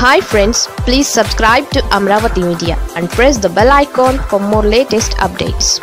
hi friends please subscribe to Amaravati media and press the bell icon for more latest updates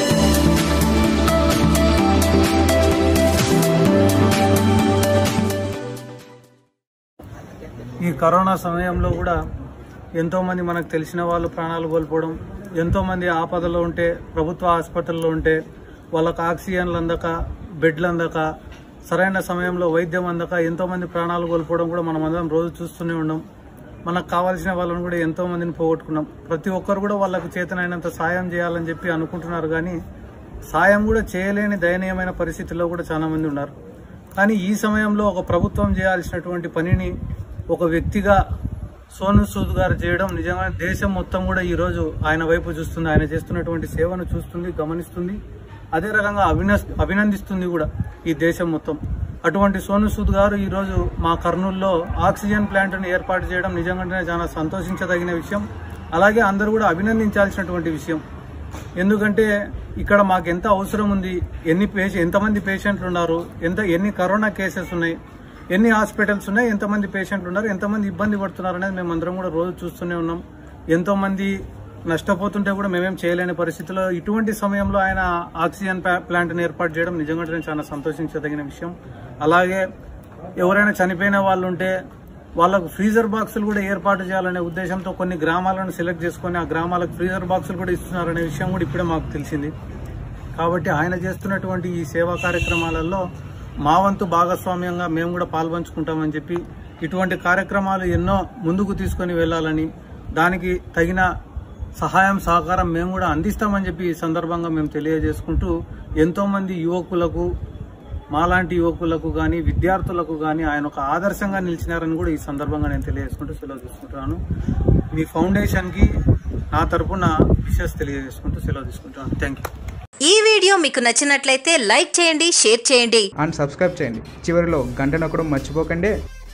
ఈ corona సమయంలో కూడా ఎంతోమంది మనకు తెలిసిన వాళ్ళు ప్రాణాలు కోల్పోవడం ఎంతోమంది ఆపదలో ఉంటే ప్రభుత్వ ఆసుపత్రుల్లో ఉంటే వాళ్ళకి ఆక్సిజన్లు అందక బెడ్లు అందక సరైన సమయంలో వైద్యం అందక ఎంతోమంది ప్రాణాలు కోల్పోవడం కూడా మనం అందరం రోజు చూస్తూనే ఉన్నాం మనకు కావాల్సిన వాళ్ళని కూడా ఎంతో మందిని పోగొట్టుకున్నాం ప్రతి ఒక్కరు కూడా వాళ్ళకు చేతనైనంత సాయం చేయాలని చెప్పి అనుకుంటున్నారు కానీ సాయం కూడా చేయలేని దయనీయమైన పరిస్థితుల్లో కూడా చాలా మంది ఉన్నారు కానీ ఈ సమయంలో ఒక ప్రభుత్వం చేయాల్సినటువంటి పనిని ఒక వ్యక్తిగా సోను సూద్ గారు చేయడం నిజంగా దేశం మొత్తం కూడా ఈ రోజు ఆయన వైపు చూస్తుంది ఆయన చేస్తున్నటువంటి సేవను చూస్తుంది గమనిస్తుంది అదే రకంగా అభిన అభినందిస్తుంది కూడా ఈ దేశం మొత్తం అటువంటి సోను సూద్ గారు ఈ రోజు మా కర్నూలులో ఆక్సిజన్ ప్లాంట్ను ఏర్పాటు చేయడం నిజంగానే చాలా సంతోషించదగిన విషయం అలాగే అందరూ కూడా అభినందించాల్సినటువంటి విషయం ఎందుకంటే ఇక్కడ మాకు ఎంత అవసరం ఉంది ఎన్ని పేషెంట్ ఎంతమంది పేషెంట్లు ఉన్నారు ఎంత ఎన్ని కరోనా కేసెస్ ఉన్నాయి ఎన్ని హాస్పిటల్స్ ఉన్నాయి ఎంతమంది పేషెంట్లు ఉన్నారు ఎంతమంది ఇబ్బంది పడుతున్నారు అనేది మేము అందరం కూడా రోజు చూస్తూనే ఉన్నాం ఎంతో మంది నష్టపోతుంటే కూడా మేమేం చేయలేని పరిస్థితిలో ఇటువంటి సమయంలో ఆయన ఆక్సిజన్ ప్లా- ప్లాంట్ని ఏర్పాటు చేయడం నిజంగా నేను చాలా సంతోషించదగిన విషయం అలాగే ఎవరైనా చనిపోయిన వాళ్ళు ఉంటే వాళ్ళకు ఫ్రీజర్ బాక్సులు కూడా ఏర్పాటు చేయాలనే ఉద్దేశంతో కొన్ని గ్రామాలను సెలెక్ట్ చేసుకొని ఆ గ్రామాలకు ఫ్రీజర్ బాక్సులు కూడా ఇస్తున్నారనే విషయం కూడా ఇప్పుడే మాకు తెలిసింది కాబట్టి ఆయన చేస్తున్నటువంటి ఈ సేవా కార్యక్రమాలలో మా వంతు భాగస్వామ్యంగా మేము కూడా పాల్పంచుకుంటామని చెప్పి ఇటువంటి కార్యక్రమాలు ఎన్నో ముందుకు తీసుకొని వెళ్ళాలని దానికి తగిన సహాయం సహకారం మేము కూడా అందిస్తామని చెప్పి ఈ సందర్భంగా మేము తెలియజేసుకుంటూ ఎంతో మంది యువకులకు మాలాంటి యువకులకు కానీ విద్యార్థులకు కానీ ఆయన ఒక ఆదర్శంగా నిలిచినారని కూడా ఈ సందర్భంగా నేను తెలియజేసుకుంటూ సెలవు తీసుకుంటున్నాను మీ ఫౌండేషన్కి నా తరపున విషెస్ తెలియజేసుకుంటూ సెలవు తీసుకుంటున్నాను థ్యాంక్ యూ ఈ వీడియో మీకు నచ్చినట్లయితే లైక్ చేయండి షేర్ చేయండి అండ్ సబ్స్క్రైబ్ చేయండి చివరిలో గంట నొక్కడం మర్చిపోకండి